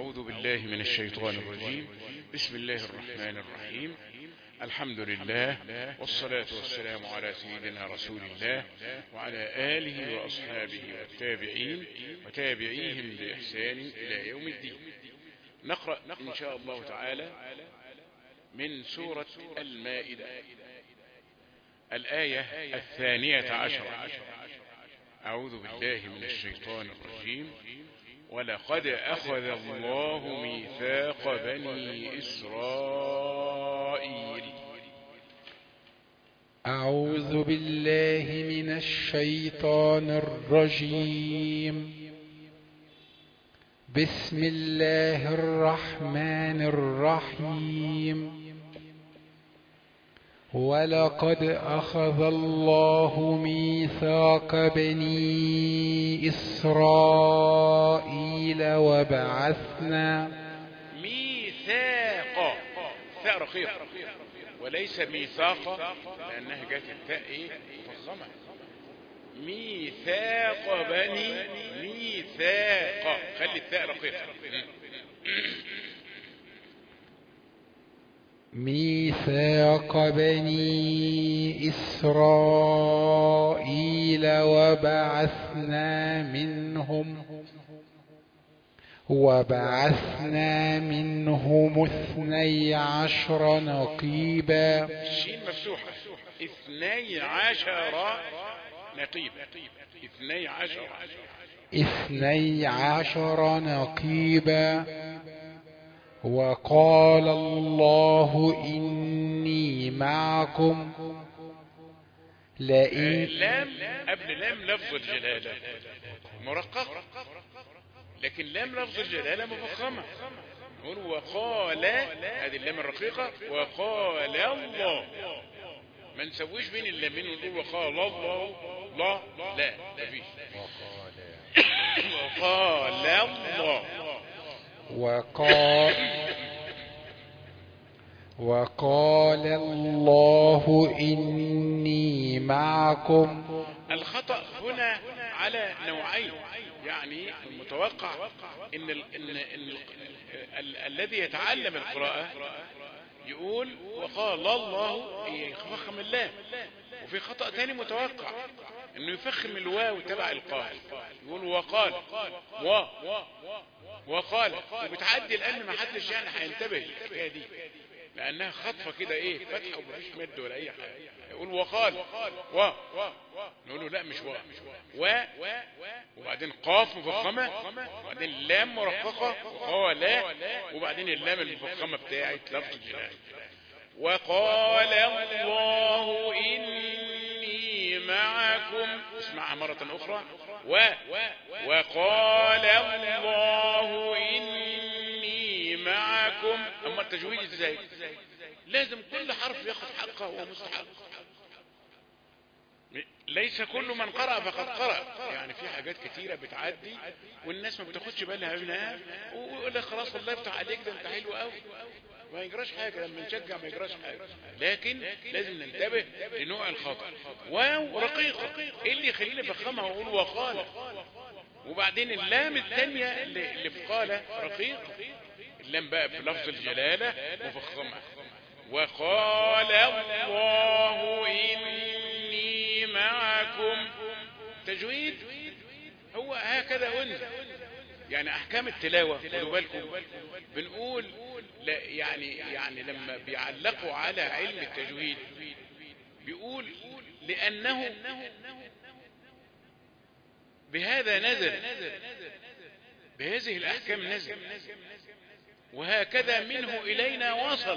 أعوذ بالله من الشيطان الرجيم بسم الله الرحمن الرحيم الحمد لله والصلاة والسلام على سيدنا رسول الله وعلى آله وأصحابه والتابعين وتابعيهم بإحسان إلى يوم الدين نقرأ إن شاء الله تعالى من سورة المائدة الآية الثانية عشرة أعوذ بالله من الشيطان الرجيم ولقد أخذ الله ميثاق بني إسرائيل أعوذ بالله من الشيطان الرجيم بسم الله الرحمن الرحيم ولقد أخذ الله ميثاق بني إسرائيل وبعثنا ميثاق ثاء رقيق وليس ميثاق لأنها جات التاء إيه مفخمة ميثاق بني ميثاق خلي التاء رقيقة ميثاق بني إسرائيل وبعثنا منهم وبعثنا منهم اثني عشر نقيبا الشين مفتوحة اثني عشر نقيب اثني عشر اثني عشر نقيبا وقال الله إني معكم لئن لام قبل لام لفظ الجلالة مرقق لكن لام لفظ الجلالة مفخمة نقول وقال هذه اللام الرقيقة وقال الله ما نسويش بين اللامين ونقول وقال الله لا لا مفيش وقال الله وقال وقال الله إني معكم الخطأ هنا على نوعين يعني المتوقع ان, ال إن, إن ال ال الذي يتعلم القراءة يقول وقال الله يفخم الله وفي خطأ تاني متوقع انه يفخم الواو تبع القاف يقول وقال و وقال وبتعدي لان ما حدش يعني هينتبه للحكايه دي لانها خطفه كده ايه فتحه ومفيش مد ولا اي حاجه يقول وقال و نقول له لا مش و و وبعدين قاف مفخمه وبعدين لام مرققه وقال وبعدين اللام المفخمه بتاعت لفظ الجلال وقال الله اني معكم اسمعها مره اخرى و وقال الله اني معكم اما التجويد ازاي لازم كل حرف ياخد حقه ومستحق ليس كل من قرأ فقد قرأ يعني في حاجات كتيرة بتعدي والناس ما بتاخدش بالها منها ويقول لك خلاص الله يفتح عليك ده انت حلو قوي ما يجراش حاجة لما نشجع ما يجراش حاجة لكن لازم ننتبه لنوع الخطأ واو رقيقة ايه اللي يخليني افخمها واقول وقال وبعدين اللام الثانية اللي في قال رقيقة اللام بقى في لفظ الجلالة مفخمة وقال الله إني معكم تجويد هو هكذا أنزل يعني أحكام التلاوة خدوا بالكم بنقول لا يعني يعني لما بيعلقوا على علم التجويد بيقول لأنه بهذا نزل بهذه الأحكام نزل وهكذا منه إلينا وصل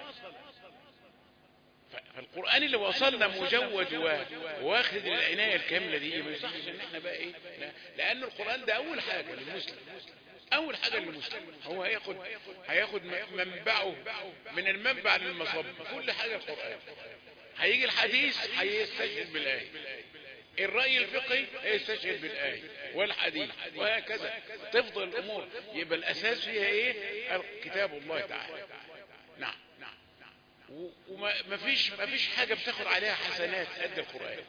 فالقرآن اللي وصلنا مجود واخد العناية الكاملة دي ما يصحش ان احنا بقى ايه لأن القرآن ده أول حاجة للمسلم أول حاجة للمسلم هو هياخد هياخد منبعه من المنبع للمصب كل حاجة القرآن هيجي الحديث هيستشهد بالآية الرأي الفقهي يستشهد بالآية والحديث وهكذا تفضل الأمور يبقى الأساس فيها إيه كتاب الله تعالى نعم وما فيش ما فيش حاجة بتاخد عليها حسنات قد القرآن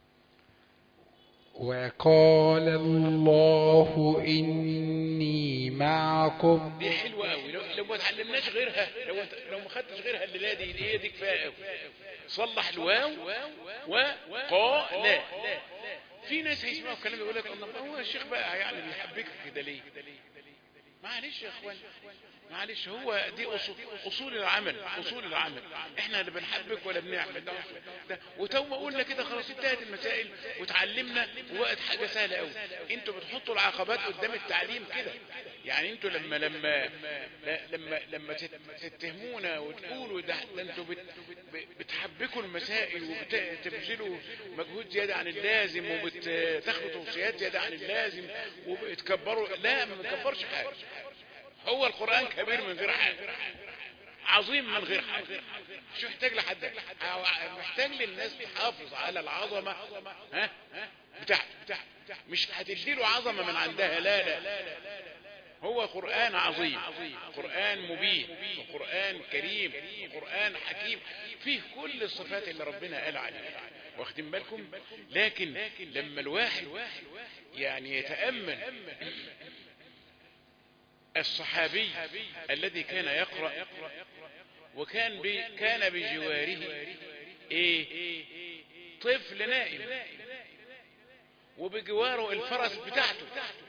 وقال الله إني معكم دي حلوة قوي لو, لو ما تعلمناش غيرها لو لو ما خدتش غيرها الليلة دي هي دي كفاية قوي صلح الواو وقا لا في ناس هيسمعوا الكلام يقول لك الله هو الشيخ بقى يعني بيحبكك كده ليه معلش يا اخوان معلش هو دي أصول, اصول العمل اصول العمل احنا لا بنحبك ولا بنعمل ده, ده وتو ما قلنا كده خلاص انتهت المسائل وتعلمنا وبقت حاجه سهله قوي انتوا بتحطوا العقبات قدام التعليم كده يعني انتوا لما لما لما لما تتهمونا وتقولوا ده, ده انتوا بت بتحبكوا المسائل وبتبذلوا مجهود زياده عن اللازم وبتاخدوا توصيات زياده عن اللازم وبتكبروا لا ما بنكبرش حاجه هو القرآن كبير من غير حاجة عظيم من غير حاجة مش محتاج لحد محتاج للناس تحافظ على العظمة ها بتاعته مش هتديله عظمة من عندها لا لا هو قرآن عظيم قرآن مبين وقرآن كريم وقرآن حكيم فيه كل الصفات اللي ربنا قال عليها واخدين بالكم لكن لما الواحد يعني يتأمل الصحابي الذي كان يقرأ وكان بي كان بجواره ايه طفل نائم وبجواره الفرس بتاعته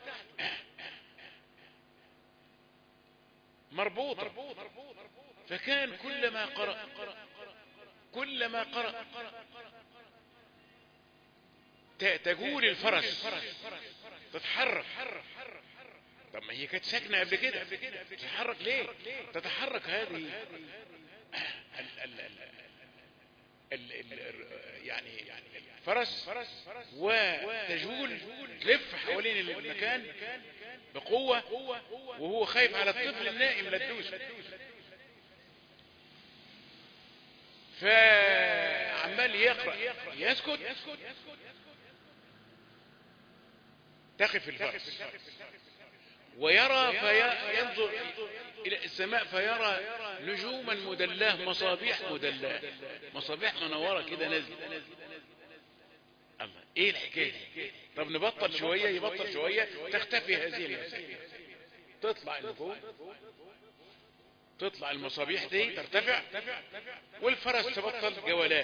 مربوطة فكان كلما قرأ كلما قرأ تجول الفرس تتحرك طب ما هي كانت ساكنة قبل كده تتحرك ليه تتحرك هذه ال ال ال ال يعني فرس وتجول تلف حوالين المكان بقوة وهو خايف على الطفل النائم لا تدوس فعمال يقرأ يسكت تقف الفرس ويرى فينظر إلى السماء فيرى نجوما مدلاه مصابيح مدلاه مصابيح منورة كده نازل الله ايه الحكاية دي طب نبطل شوية يبطل شوية تختفي هذه المسائل تطلع النجوم تطلع المصابيح دي ترتفع والفرس تبطل جولات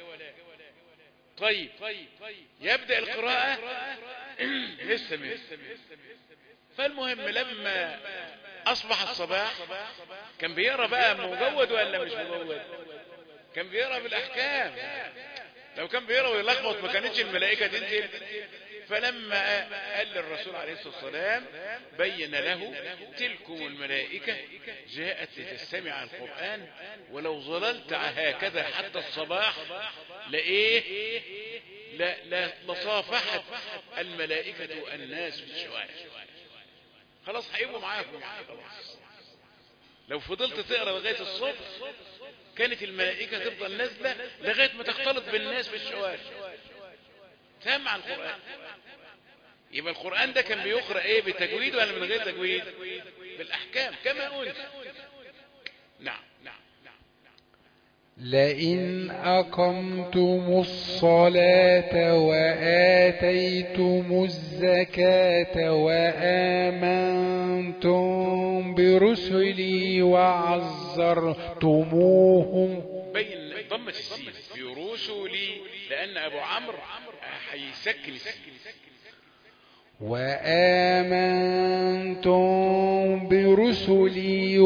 طيب يبدأ القراءة لسه من فالمهم لما اصبح الصباح كان بيقرا بقى مجود ولا مش مجود كان بيقرا بالاحكام لو كان بيقرا ويلخبط ما كانتش الملائكه تنزل فلما قال للرسول عليه الصلاه والسلام بين له تلكم الملائكه جاءت لتستمع القران ولو ظللت هكذا حتى الصباح لايه لا لا لصافحت الملائكه الناس في الشوارع خلاص هيبقوا معاكم لو فضلت تقرا لغايه الصبح كانت الملائكه تفضل نازله لغايه ما تختلط بالناس في الشوارع سمع القران يبقى القران ده كان بيقرا ايه بتجويد ولا من غير تجويد بالاحكام كما قلت نعم نعم لئن أقمتم الصلاة وآتيتم الزكاة وآمنتم برسلي وعزرتموهم بين ضمة السين في رسلي لأن أبو عمرو هيسكن السين وآمنتم برسلي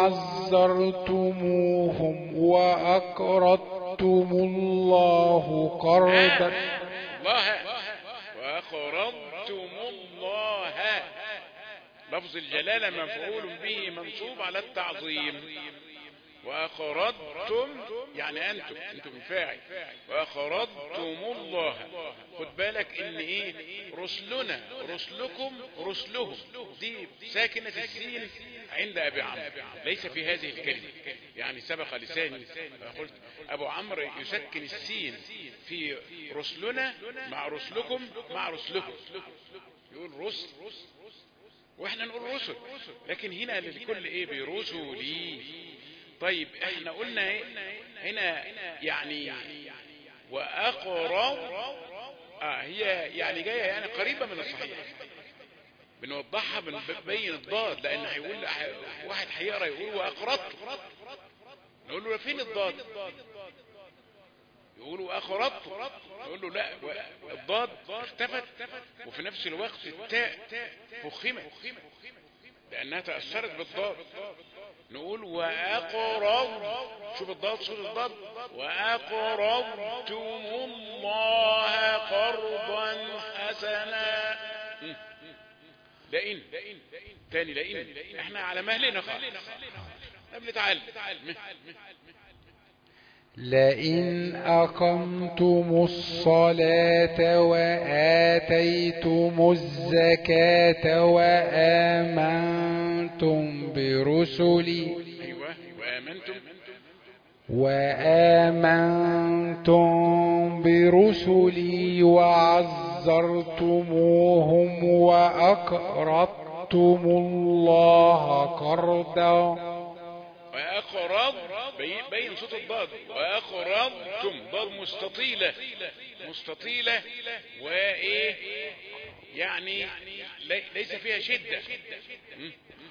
وعزرتموهم وأقرضتم الله قرضا الله وأقرضتم الله لفظ الجلالة مفعول به منصوب على التعظيم وأقرضتم يعني أنتم أنتم الفاعل وأقرضتم الله خد بالك إن إيه رسلنا رسلكم رسلهم دي ساكنة السين عند أبي عمرو ليس في هذه الكلمة يعني سبق لساني قلت أبو عمرو يسكن السين في رسلنا مع رسلكم مع رسلكم يقول رسل واحنا نقول رسل لكن هنا للكل ايه برسلي طيب احنا قلنا ايه هنا يعني واقرب اه هي يعني جايه يعني قريبه من الصحيح بنوضحها بنبين الضاد لان هيقول واحد هيقرا يقول واقرضت نقول له فين الضاد يقول واقرضت نقول له لا الضاد اختفت وفي نفس الوقت التاء فخمت لانها تاثرت بالضاد نقول واقرض شوف الضاد صوت الضاد واقرضتم الله قرضا حسنا لئن تاني لئن احنا على مهلنا خالص بنتعلم لئن أقمتم الصلاة وآتيتم الزكاة وآمنتم برسلي ايوه وامنتم وآمنتم برسلي وعزرتموهم وأقرضتم الله قرضا وأقرض بين, بين صوت الضاد وأقرضتم ضاد مستطيلة مستطيلة وإيه يعني لي- ليس فيها شدة م?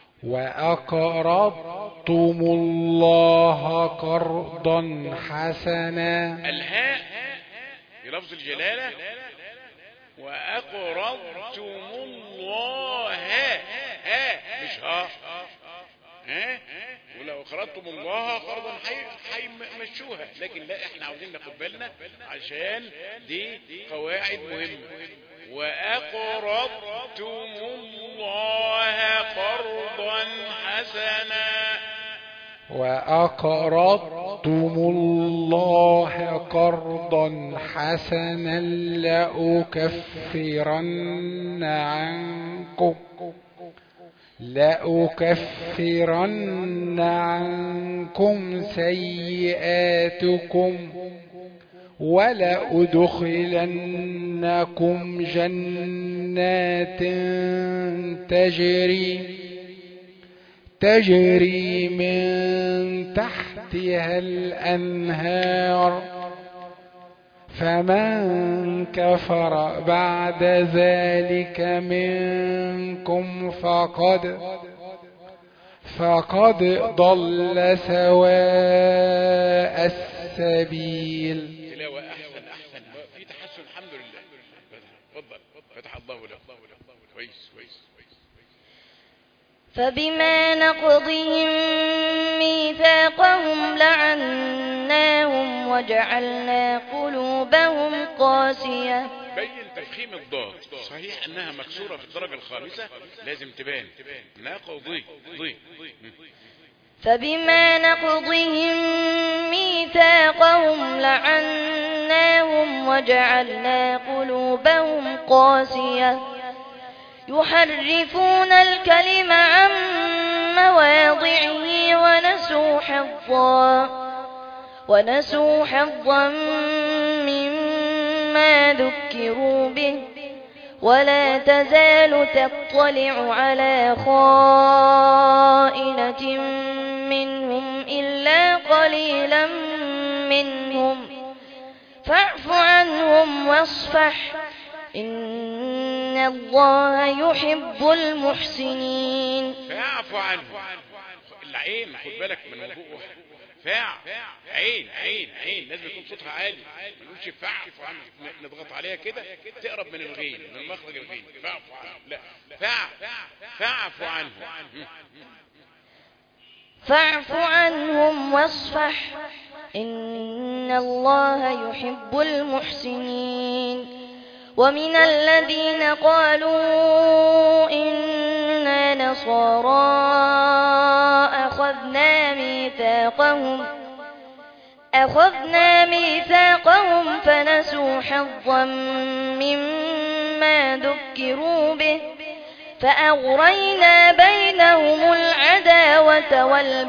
وأقرضتم الله قرضا حسنا الهاء بلفظ الجلالة وأقرضتم الله ها مش ها ها ولو أقرضتم الله قرضا هيمشوها لكن لا احنا عاوزين ناخد بالنا عشان دي قواعد مهمة وأقرضتم الله قرضا حسنا وأقرضتم الله قرضا حسنا لأكفرن عنكم لأكفرن عنكم سيئاتكم ولأدخلنكم جنات تجري تجري من تحتها الأنهار فمن كفر بعد ذلك منكم فقد فقد ضل سواء السبيل تلاوة أحسن أحسن في تحسن الحمد لله اتفضل فتح الله لك كويس كويس كويس فبما نقضهم ميثاقهم لعناهم وجعلنا قلوبهم قاسية بين تفخيم الضاد صحيح انها مكسورة في الدرجة الخامسة لازم تبان ناقضي ضي فبما نقضهم ميثاقهم لعناهم وجعلنا قلوبهم قاسية يحرفون الكلم عن مواضعه ونسوا حظا ونسوا حظا مما ذكروا به ولا تزال تطلع على خائنة منهم إلا قليلا منهم فاعف عنهم واصفح إن الله يحب المحسنين فاعف عنه العين خد بالك من وضوء فاع عين عين عين لازم يكون صوتها عالي ما نقولش فاعف عنه نضغط عليها كده تقرب من الغين من مخرج الغين فاعف عنه لا فاع فاعف عنه فاعف عنهم واصفح إن الله يحب المحسنين ومن الذين قالوا إنا نصارى أخذنا ميثاقهم أخذنا ميثاقهم فنسوا حظا مما ذكروا به فأغرينا بينهم العداوة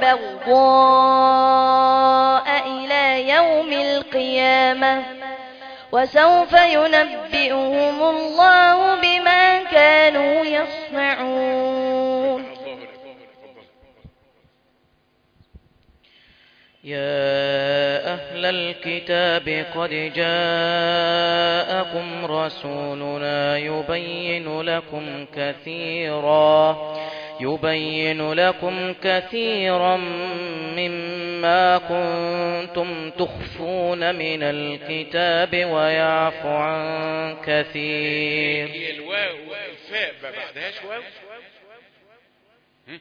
والبغضاء إلى يوم القيامة وسوف ينبئهم الله بما كانوا يصنعون الله لك تفضل يا أهل أهل الكتاب قد جاءكم رسولنا يبين لكم كثيرا يبين لكم كثيرا مما كنتم تخفون من الكتاب ويعفو عن كثير هي الواو والفاء ما بعدهاش واو هم؟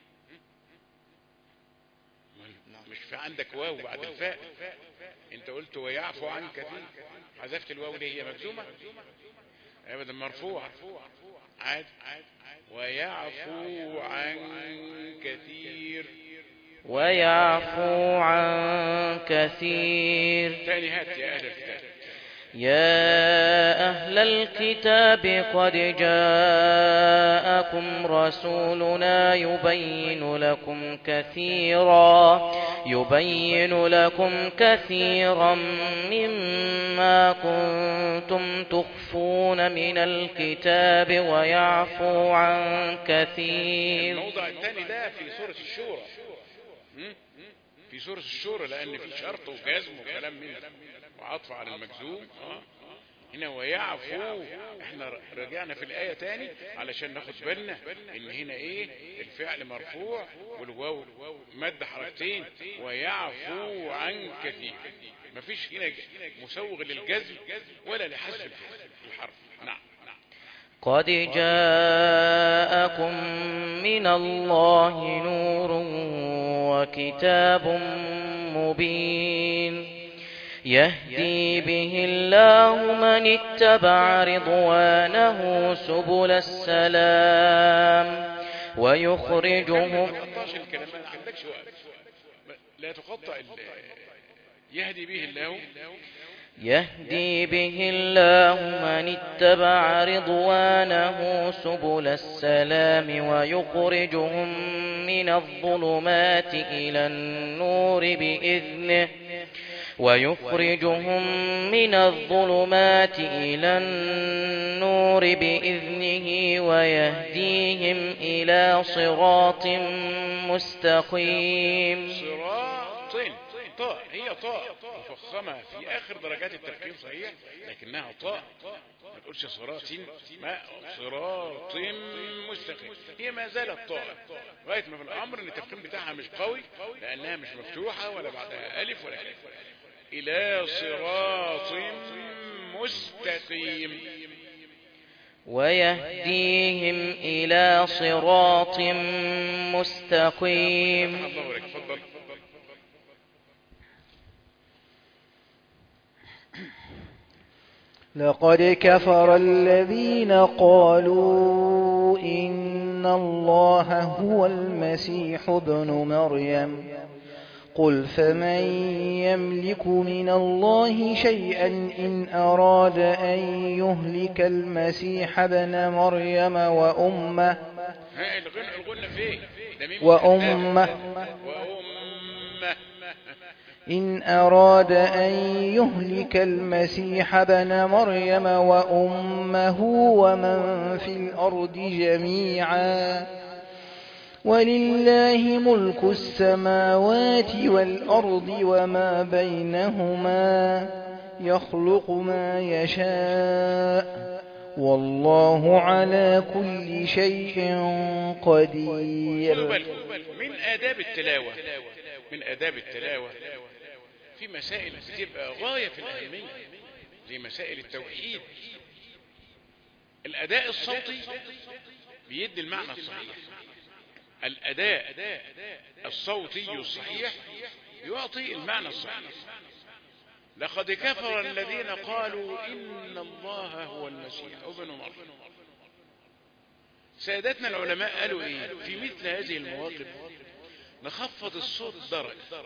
مش في عندك واو بعد الفاء انت قلت ويعفو عن كثير حذفت الواو ليه هي مجزومه ابدا مرفوع عادي ويعفو عن كثير ويعفو عن كثير تاني هات يا اهل الكتاب يا أهل الكتاب قد جاءكم رسولنا يبين لكم كثيرا يبين لكم كثيرا مما كنتم تخفون من الكتاب ويعفو عن كثير الموضع الثاني ده في سورة الشورى هم؟ في سورة الشورى لأن في شرط وجزم وكلام من ده وعطف على المجزوم آه. هنا ويعفو احنا رجعنا في الآية تاني علشان ناخد بالنا ان هنا ايه الفعل مرفوع والواو مد حركتين ويعفو عن كثير مفيش هنا مسوغ للجزم ولا لحذف الحرف نعم قد جاءكم من الله نور وكتاب مبين يهدي به الله من اتبع رضوانه سبل السلام ويخرجهم ما تقطعش الكلام ما عندكش وقت لا تقطع ال- يهدي به الله يهدي به الله من اتبع رضوانه سبل السلام ويخرجهم من الظلمات إلى النور بإذنه ويخرجهم من الظلمات إلى النور بإذنه ويهديهم إلى صراط مستقيم صراط طاء هي طاء مفخمة في آخر درجات التفخيم صحيح لكنها طاء ما تقولش صراط ما صراط مستقيم هي ما زالت طاء لغاية ما في الأمر إن التفخيم بتاعها مش قوي لأنها مش مفتوحة ولا بعدها ألف ولا كلمة إلى صراط مستقيم ويهديهم إلى صراط مستقيم الله عليك تفضل لقد كفر الذين قالوا إن الله هو المسيح ابن مريم قل فمن يملك من الله شيئا إن أراد أن يهلك المسيح ابن مريم وأمه ها الغنى الغنى فين ده ميم وأمه وأمه إن أراد أن يهلك المسيح ابن مريم وأمه ومن في الأرض جميعا ولله ملك السماوات والأرض وما بينهما يخلق ما يشاء والله على كل شيء خدوا قدير بالكم من آداب التلاوة من آداب التلاوة في مسائل بتبقى غاية في الأهمية زي مسائل التوحيد الأداء الصوتي بيدي المعنى الصحيح الأداء الصوتي الصحيح يعطي المعنى الصحيح لقد كفر الذين قالوا إن الله هو المسيح ابن مريم سادتنا العلماء قالوا ايه في مثل هذه المواقف نخفض الصوت درجة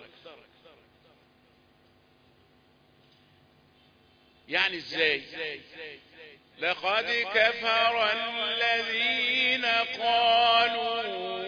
يعني ازاي لقد كفر الذين قالوا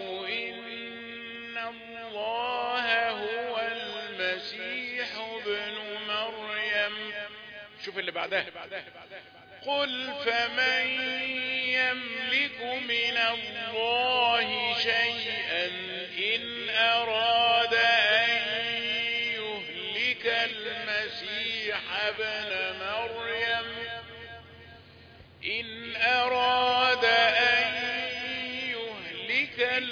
إن الله هو المسيح ابن مريم شوف اللي بعدها قل فمن يملك من الله شيئا إن أراد أن يهلك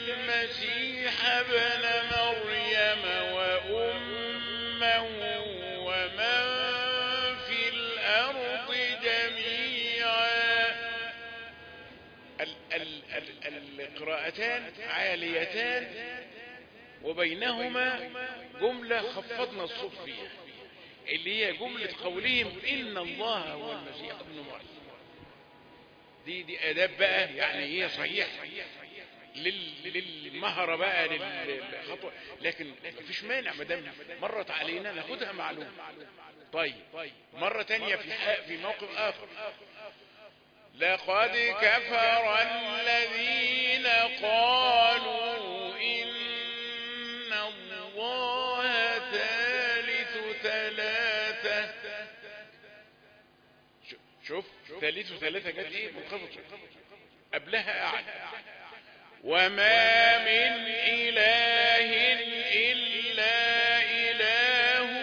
المسيح ابن مريم وأمه ومن في الأرض جميعا ال ال ال القراءتان عاليتان وبينهما جملة خفضنا الصوت فيها اللي هي جملة قولهم إن الله هو المسيح ابن مريم دي دي آداب بقى يعني هي صحيح لل للمهرة بقى للخطوة لكن مفيش مانع ما دام مرت علينا ناخدها معلومة طيب مرة تانية في حق في موقف آخر لقد كفر الذين قالوا إن الله ثالث ثلاثة شوف ثالث ثلاثة جت ايه منخفض قبلها قاعد وما من إله إلا إله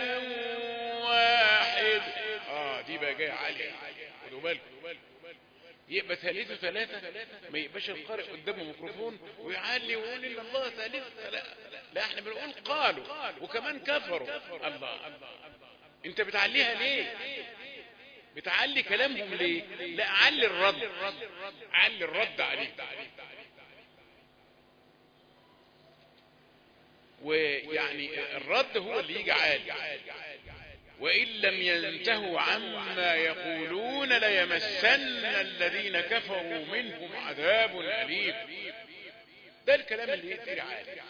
واحد اه دي بقى جايه عالية خدوا بالكم يبقى ثالث ثلاثة ما يبقاش القارئ قدامه ميكروفون ويعلي ويقول ان الله ثالث ثلاثة لا احنا بنقول قالوا وكمان كفروا الله انت بتعليها ليه بتعلي كلامهم ليه لا علي الرد علي الرد عليه ويعني الرد هو اللي يجي عالي وإن لم ينتهوا عما يقولون ليمسن الذين كفروا منهم عذاب أليم ده الكلام اللي يأتي عالي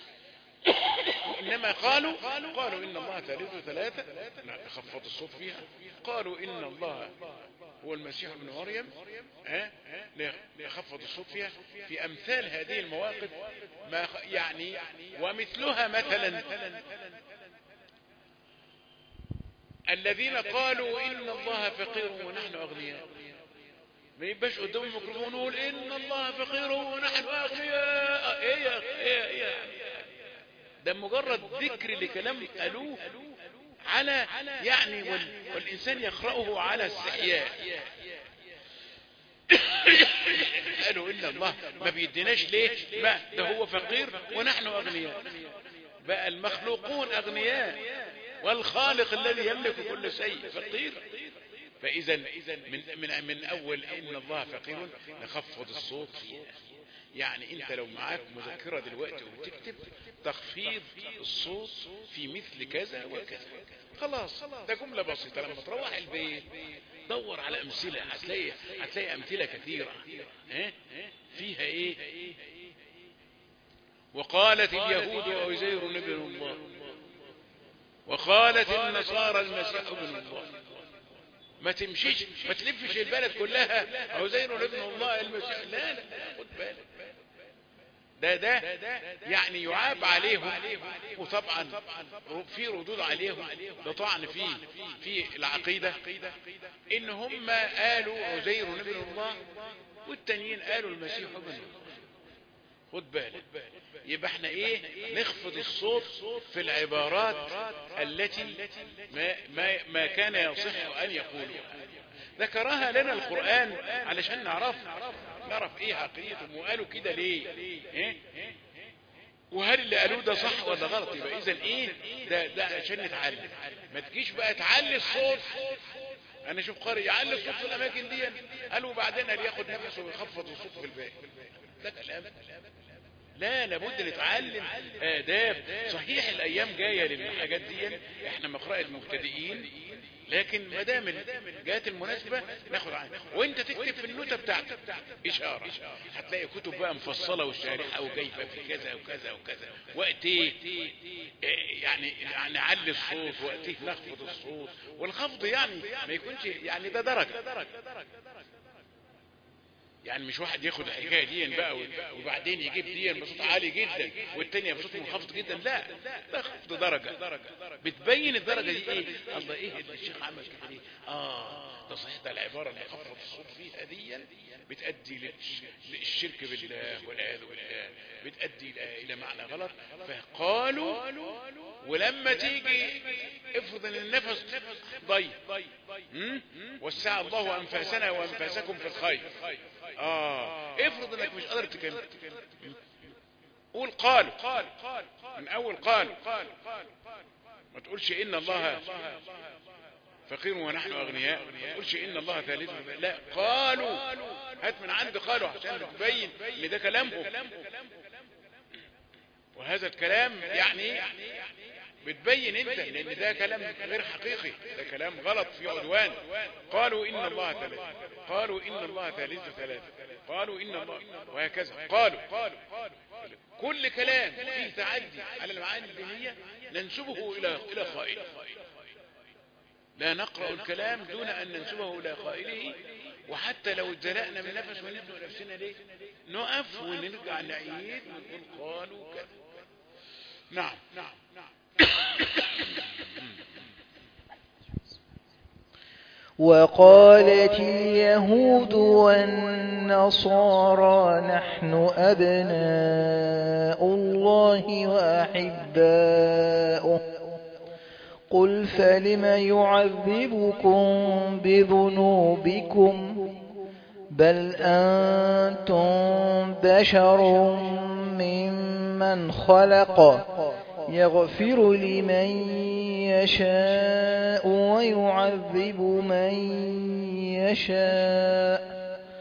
إنما قالوا قالوا إن الله ثالث ثلاثة خفض الصوت فيها قالوا إن الله هو المسيح ابن مريم ها ليخفض الصوت فيها في أمثال هذه المواقف ما يعني ومثلها مثلا الذين قالوا إن الله فقير ونحن أغنياء ما يبقاش قدام الميكروفون نقول إن الله فقير ونحن أغنياء إيه يا إيه إيه ده مجرد ذكر لكلام قالوه على يعني وال والإنسان يقرأه على استحياء قالوا إن الله ما بيديناش ليه ما ده هو فقير ونحن أغنياء بقى المخلوقون أغنياء والخالق الذي يملك كل شيء فقير فإذا من, من, من أول إن الله فقير نخفض الصوت فيه يعني انت لو معاك مذكرة دلوقتي وبتكتب تخفيض الصوت في مثل كذا وكذا خلاص ده جملة بسيطة لما تروح البيت دور على امثلة هتلاقي هتلاقي امثلة كثيرة اه؟ فيها ايه وقالت اليهود وعزير ابن الله وقالت النصارى المسيح ابن الله ما تمشيش ما تلفش البلد كلها عزير ابن الله المسيح لا لا خد بالك ده ده يعني يعاب عليهم وطبعا في ردود عليهم ده طعن فيه في العقيدة ان هم قالوا عزير ابن الله والتانيين قالوا المسيح ابن الله خد بالك يبقى احنا ايه نخفض الصوت في العبارات التي ما, ما, ما كان يصح ان يقولوا ذكرها لنا القرآن علشان نعرف نعرف ايه عقيدتهم وقالوا كده ليه إيه؟ وهل اللي قالوه ده صح ولا غلط يبقى اذا ايه ده ده عشان نتعلم ما تجيش بقى تعلي الصوت انا اشوف قارئ يعلي الصوت في الاماكن دي قالوا بعدين قال ياخد نفسه ويخفض الصوت في الباقي ده كلام لا لابد نتعلم آداب صحيح الأيام جاية للحاجات دي احنا مقرأ المبتدئين لكن ما دام جات المناسبة ناخد عنها وانت تكتب في النوتة بتاعتك إشارة هتلاقي كتب بقى مفصلة والشارحة وجايبة في كذا وكذا وكذا وقت ايه يعني نعلي الصوت وقت ايه نخفض الصوت والخفض يعني ما يكونش يعني ده درجة يعني مش واحد ياخد الحكايه دي بقى وبعدين يجيب دي بصوت عالي جدا والتانية بصوت منخفض جدا لا ده خفض درجة بتبين الدرجة دي ايه الله ايه اللي الشيخ عمل كده ليه اه ده صحيح ده العبارة اللي خفض الصوت فيها دي بتأدي للشرك بالله والعياذ بالله بتأدي الى معنى غلط فقالوا ولما تيجي افرض ان النفس ضيق وسع الله انفاسنا وانفاسكم في الخير اه افرض انك مش قادر تكمل قول قالوا من اول قالوا ما تقولش ان الله فقير ونحن اغنياء ما تقولش ان الله ثالث لا قالوا هات من عند قالوا عشان تبين ان ده كلامهم وهذا الكلام يعني بتبين انت لان ده كلام غير حقيقي ده كلام غلط في عدوان قالوا ان الله ثالث قالوا ان الله ثالث ثلاثة قالوا ان الله وهكذا قالوا كل كلام فيه تعدي على المعاني الدينية ننسبه الى الى قائله لا نقرأ الكلام دون ان ننسبه الى قائله وحتى لو اتزنقنا من نفس ونبنوا نفسنا ليه نقف ونرجع نعيد ونقول قالوا كذا نعم نعم وقالت اليهود والنصارى نحن أبناء الله وأحباؤه قل فلم يعذبكم بذنوبكم بل أنتم بشر ممن خلق يغفر لمن يشاء ويعذب من يشاء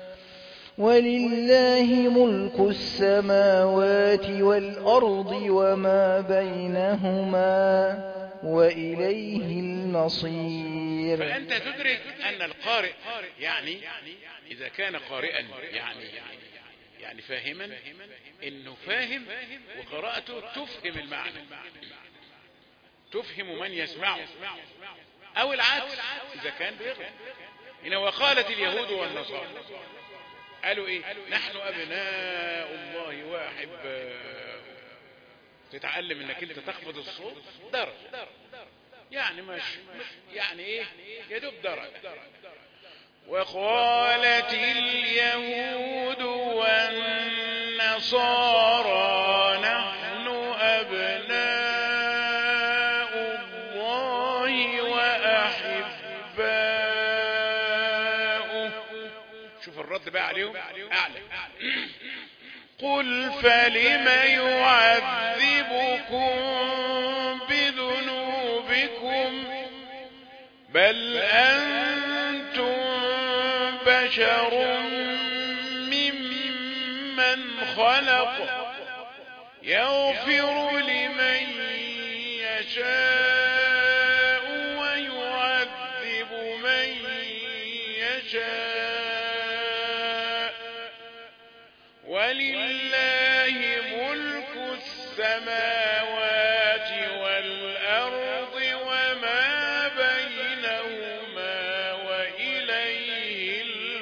ولله ملك السماوات والأرض وما بينهما وإليه المصير فأنت تدرك أن القارئ يعني إذا كان قارئا يعني يعني فاهما انه فاهم وقراءته تفهم المعنى تفهم من يسمعه او العكس اذا كان بيغلط هنا وقالت اليهود والنصارى قالوا ايه نحن ابناء الله واحباؤه تتعلم انك انت تخفض الصوت درجة يعني مش يعني ايه يدوب درجة وقالت اليهود والنصارى نحن أبناء الله وأحباؤه شوف الرد بقى عليهم أعلى قل فلم يعذبكم بذنوبكم بل أنتم بشر ممن خلق يغفر لمن يشاء ويعذب من يشاء ولله ملك السماوات والأرض وما بينهما وإليه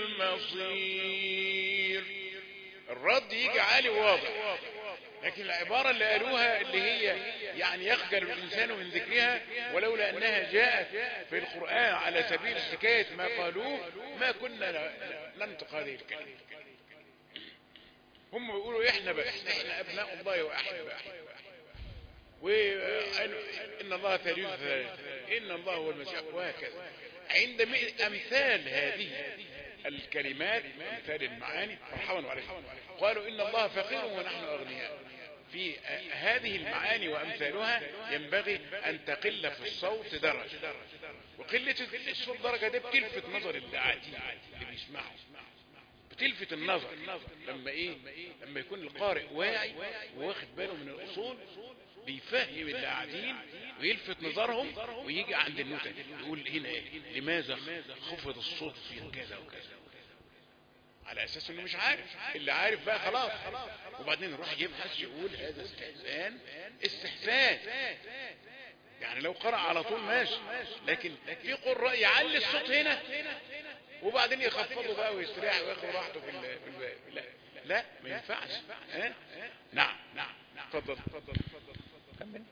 المصير الرد يجي عالي واضح لكن العبارة اللي قالوها اللي هي يعني يخجل الإنسان من ذكرها ولولا أنها جاءت في القرآن على سبيل حكاية ما قالوه ما كنا ننطق هذه الكلمة هم بيقولوا احنا بس احنا ابناء الله واحباء وان الله ثالث ثلاثة ان الله هو المسيح وهكذا عند امثال هذه الكلمات امثال المعاني مرحبا وعليكم قالوا ان الله فقير ونحن اغنياء في هذه المعاني وامثالها ينبغي ان تقل في الصوت درجة وقلة الصوت درجة ده بتلفت نظر اللي قاعدين اللي بيسمعوا بتلفت النظر لما ايه لما يكون القارئ واعي وواخد باله من الاصول بيفهم اللي قاعدين ويلفت نظرهم ويجي عند النوتة يقول هنا ايه لماذا خفض الصوت في كذا وكذا على اساس انه مش عارف اللي عارف بقى خلاص وبعدين يروح يبحث يقول هذا استحسان استحسان يعني لو قرأ على طول ماشي لكن في قراء يعلي الصوت هنا وبعدين يخفضه بقى ويستريح وياخد راحته في ال في ال لا لا ما ينفعش ها نعم نعم اتفضل اتفضل كمل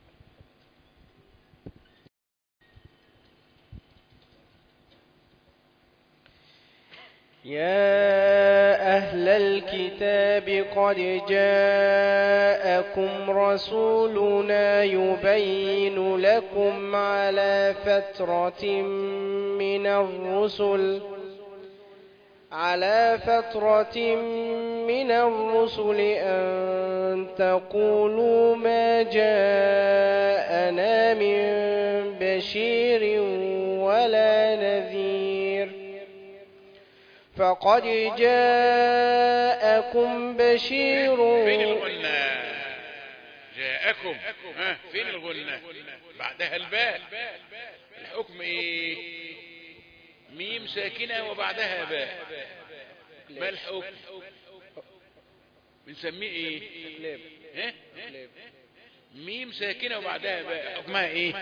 يا أهل الكتاب قد جاءكم رسولنا يبين لكم على فترة من الرسل على فترة من الرسل أن تقولوا ما جاءنا من بشير ولا نذير فقد جاءكم بشير فين الغنة جاءكم ها فين الغنة بعدها الباء الحكم ايه ميم ساكنة وبعدها باء ما الحكم بنسميه ايه ها؟ ميم ساكنة وبعدها باء حكمها ايه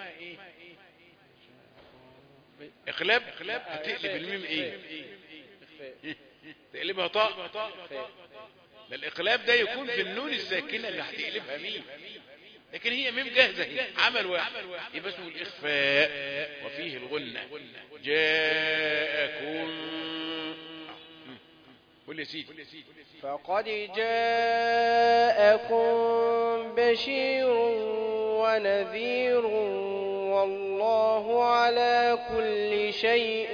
اقلاب هتقلب الميم ايه تقلبها طاء ده الاقلاب ده يكون في النون الساكنة اللي هتقلبها ميم لكن هي ميم جاهزة هي عمل واحد يبقى اسمه الإخفاء وفيه الغنة جاءكم قول يا سيدي فقد جاءكم بشير ونذير والله على كل شيء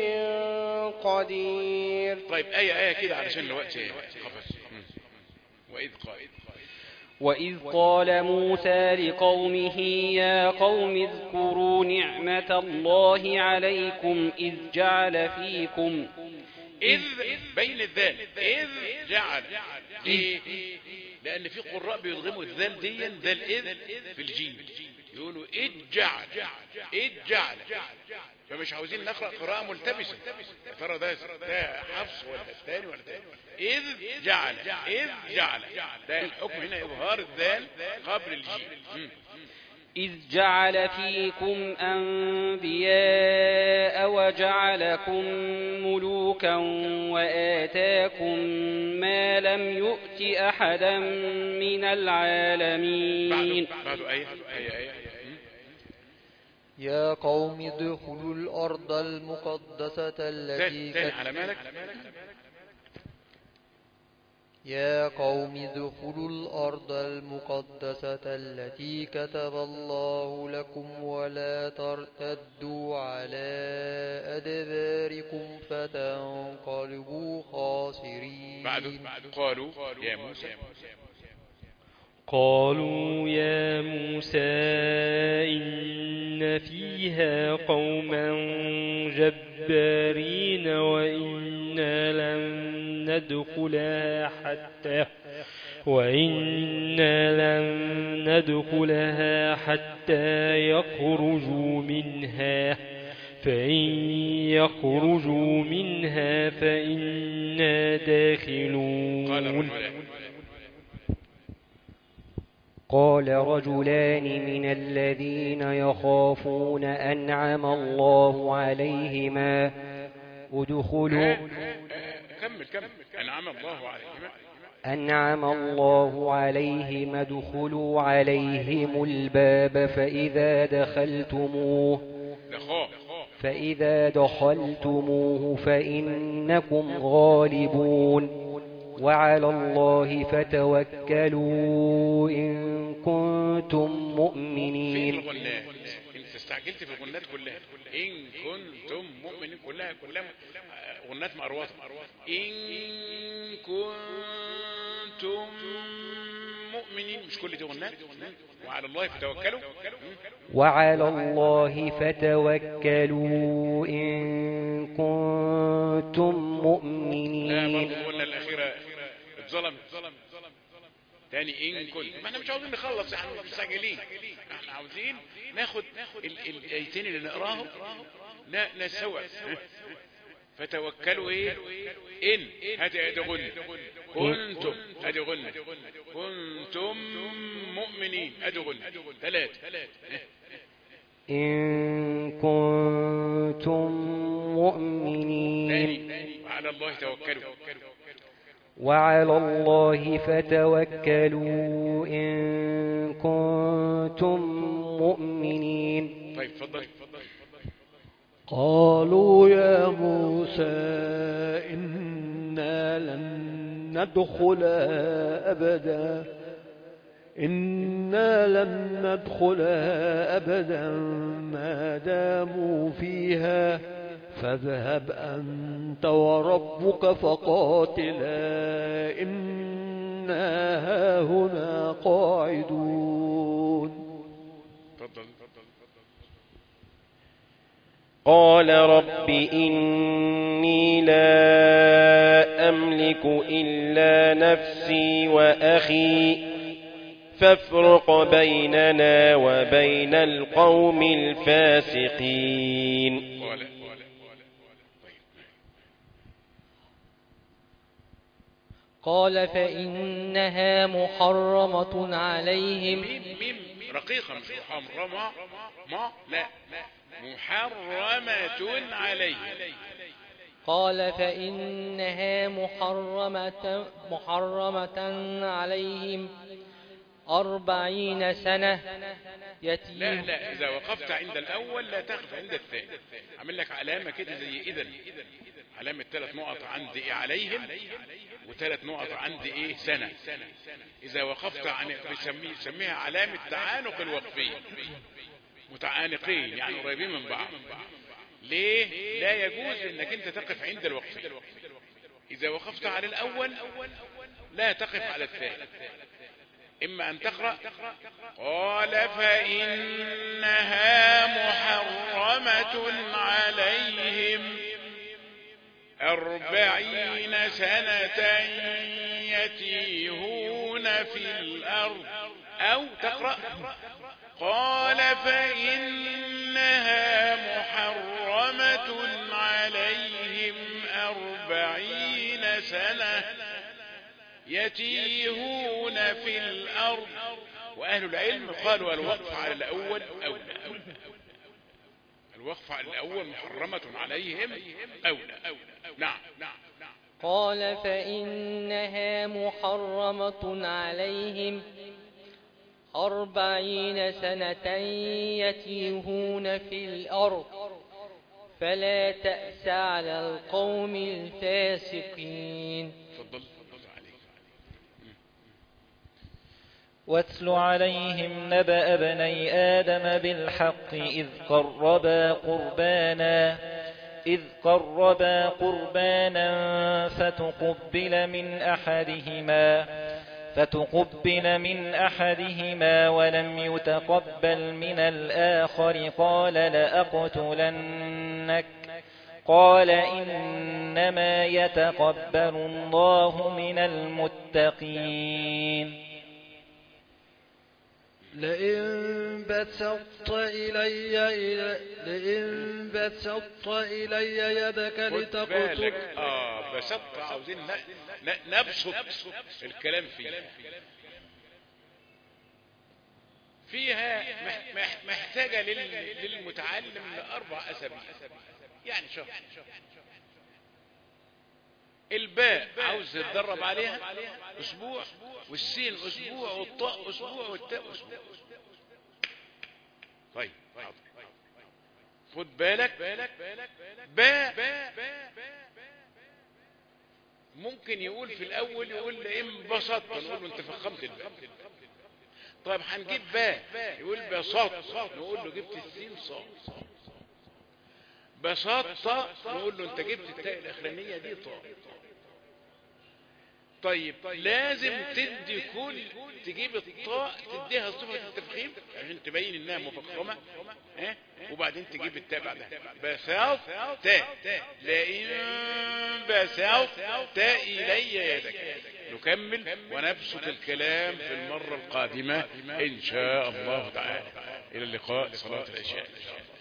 قدير طيب آية آية كده علشان الوقت خفص وإذ قال وإذ قال موسى لقومه يا قوم اذكروا نعمة الله عليكم إذ جعل فيكم إذ بين الذال إذ جعل ليه؟ لأن في قراء بيضغموا الذال دي ذال إذ في الجيم يقولوا إذ جعل إذ جعل فمش عاوزين نقرأ قراءة ملتبسة يا ترى ده ده حفص ولا الثاني ولا الثاني إذ جعل إذ جعل ده الحكم هنا إظهار الذال قبل الجيم مم. إذ جعل فيكم أنبياء وجعلكم ملوكا وآتاكم ما لم يؤت أحدا من العالمين بعده بعده آية آية آية مم. يا قوم ادخلوا الأرض المقدسة التي تاني تاني على مالك يا قوم ادخلوا الأرض المقدسة التي كتب الله لكم ولا ترتدوا على أدباركم فتنقلبوا خاسرين بعده قالوا يا موسى قالوا يا موسى إن فيها قوما جبارين وإنا لن ندخلها حتى وإنا لن ندخلها حتى يخرجوا منها فإن يخرجوا منها فإنا قال داخلون الرجلان قال رجلان من الذين يخافون أنعم الله عليهما ادخلوا كمل كمل أنعم الله عليهما أنعم الله عليهما ادخلوا عليهم الباب فإذا دخلتموه دخاء فإذا دخلتموه فإنكم غالبون وعلى الله فتوكلوا إن كنتم فين مؤمنين الغنات انت استعجلت في الغنات كلها ان كنتم مؤمنين كلها كلها آه، غنات مقروطه ان كنتم مؤمنين مش كل دي غنات وعلى الله فتوكلوا وعلى الله فتوكلوا إن كنتم لا مؤمنين برضه الغنه الاخيره اتظلمت تاني ان كنت ما احنا مش عاوزين نخلص احنا مش مستعجلين احنا عاوزين ناخد ال- ال- الايتين اللي نقراهم ن- نستوعب فتوكلوا ايه ان هاتي ادي غنة كنتم ادي غنة كنتم مؤمنين ادي غنة ثلاثة إن كنتم مؤمنين تاني وعلى الله توكلوا وعلى الله فتوكلوا إن كنتم مؤمنين طيب اتفضل قالوا يا موسى إنا لن ندخلها أبدا إنا لن ندخلها أبدا ما داموا فيها فاذهب أنت وربك فقاتلا إنا هاهنا قاعدون اتفضل قال رب إني لا أملك إلا نفسي وأخي فافرق بيننا وبين القوم الفاسقين قال قال فإنها محرمة عليهم ميم ميم رقيقة مش محرمة ما لا محرمة عليه قال فإنها محرمة محرمة عليهم أربعين سنة لا يتيم لا إذا وقفت عند الأول لا تقف عند الثاني عامل لك علامة كده زي إذا علامة ثلاث نقط عند إيه عليهم وثلاث نقط عند إيه سنة إذا وقفت عن بيسميه يسميها علامة تعانق الوقفين متعانقين يعني قريبين من بعض ليه لا يجوز انك انت تقف عند الوقفين اذا وقفت على الاول لا تقف على الثاني اما ان تقرأ قال فانها محرمة عليهم أربعين سنة يتيهون في الأرض أو تقرأ قال فإنها محرمة عليهم أربعين سنة يتيهون في الأرض وأهل العلم قالوا الوقف على الأول أولى الوقف على الأول محرمة عليهم أولى نعم قال فإنها محرمة عليهم أربعين سنة يتيهون في الأرض فلا تأس على القوم الفاسقين تفضل تفضل عليك واتل عليهم نبأ ابني آدم بالحق إذ قربا قربانا إذ قربا قربانا فتقبل من أحدهما فتقبل من أحدهما ولم يتقبل من الآخر قال لأقتلنك قال إنما يتقبل الله من المتقين لئن بسطت إلي إلى لئن بسطت إلي يدك خد لتقتل بالك اه بسط عاوزين ن- ن- نبسط الكلام فيه فيها مح- مح- محتاجة لل- للمتعلم لأربع أسابيع يعني شهر الباء عاوز تتدرب عليها أسبوع والسين أسبوع والطاء أسبوع والتاء أسبوع طيب حاضر. خد بالك باء ممكن يقول في الاول يقول انبسط نقول له انت فخمت الباء طيب هنجيب باء يقول بساط نقول له جبت السين صاد بساط طاء نقول له انت جبت التاء الاخرانيه دي طاء طيب لازم تدي كل تجيب الطاء تديها صفة التفخيم عشان تبين انها مفخمة ها وبعدين تجيب التاء بعدها بساط تاء لئن بساط تاء الي يدك نكمل ونبسط الكلام في المرة القادمة ان شاء الله تعالى الى اللقاء صلاة العشاء